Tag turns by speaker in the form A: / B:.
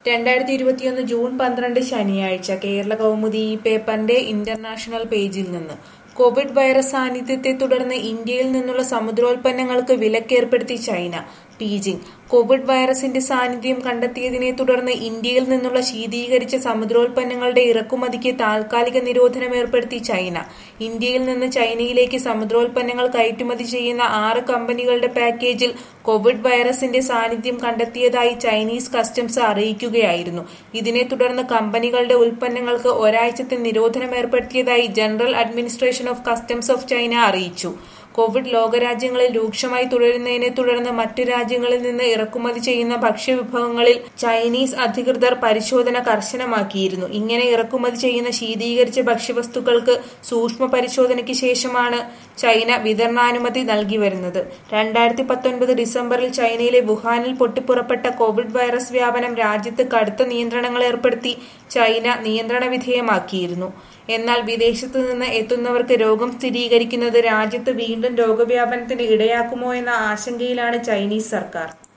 A: രണ്ടായിരത്തി ഇരുപത്തിയൊന്ന് ജൂൺ പന്ത്രണ്ട് ശനിയാഴ്ച കേരള കൗമുദി ഈ പേപ്പറിന്റെ ഇന്റർനാഷണൽ പേജിൽ നിന്ന് കോവിഡ് വൈറസ് സാന്നിധ്യത്തെ തുടർന്ന് ഇന്ത്യയിൽ നിന്നുള്ള സമുദ്രോൽപ്പന്നങ്ങൾക്ക് വിലക്കേർപ്പെടുത്തി ചൈന ബീജിംഗ് കോവിഡ് വൈറസിന്റെ സാന്നിധ്യം കണ്ടെത്തിയതിനെ തുടർന്ന് ഇന്ത്യയിൽ നിന്നുള്ള ശീതീകരിച്ച സമുദ്രോൽപ്പന്നങ്ങളുടെ ഇറക്കുമതിക്ക് താൽക്കാലിക നിരോധനം ഏർപ്പെടുത്തി ചൈന ഇന്ത്യയിൽ നിന്ന് ചൈനയിലേക്ക് സമുദ്രോൽപ്പന്നങ്ങൾ കയറ്റുമതി ചെയ്യുന്ന ആറ് കമ്പനികളുടെ പാക്കേജിൽ കോവിഡ് വൈറസിന്റെ സാന്നിധ്യം കണ്ടെത്തിയതായി ചൈനീസ് കസ്റ്റംസ് അറിയിക്കുകയായിരുന്നു ഇതിനെ തുടർന്ന് കമ്പനികളുടെ ഉൽപ്പന്നങ്ങൾക്ക് ഒരാഴ്ചത്തെ നിരോധനം ഏർപ്പെടുത്തിയതായി general administration of customs of China അറിയിച്ചു കോവിഡ് ലോകരാജ്യങ്ങളിൽ രൂക്ഷമായി തുടരുന്നതിനെ തുടർന്ന് മറ്റു രാജ്യങ്ങളിൽ നിന്ന് ഇറക്കുമതി ചെയ്യുന്ന ഭക്ഷ്യവിഭവങ്ങളിൽ ചൈനീസ് അധികൃതർ പരിശോധന കർശനമാക്കിയിരുന്നു ഇങ്ങനെ ഇറക്കുമതി ചെയ്യുന്ന ശീതീകരിച്ച ഭക്ഷ്യവസ്തുക്കൾക്ക് സൂക്ഷ്മ പരിശോധനയ്ക്ക് ശേഷമാണ് ചൈന വിതരണാനുമതി നൽകി വരുന്നത് രണ്ടായിരത്തി പത്തൊൻപത് ഡിസംബറിൽ ചൈനയിലെ വുഹാനിൽ പൊട്ടിപ്പുറപ്പെട്ട കോവിഡ് വൈറസ് വ്യാപനം രാജ്യത്ത് കടുത്ത നിയന്ത്രണങ്ങൾ ഏർപ്പെടുത്തി ചൈന നിയന്ത്രണ വിധേയമാക്കിയിരുന്നു എന്നാൽ വിദേശത്തു നിന്ന് എത്തുന്നവർക്ക് രോഗം സ്ഥിരീകരിക്കുന്നത് രാജ്യത്ത് വീണ്ടും രോഗവ്യാപനത്തിന് ഇടയാക്കുമോ എന്ന ആശങ്കയിലാണ് ചൈനീസ് സർക്കാർ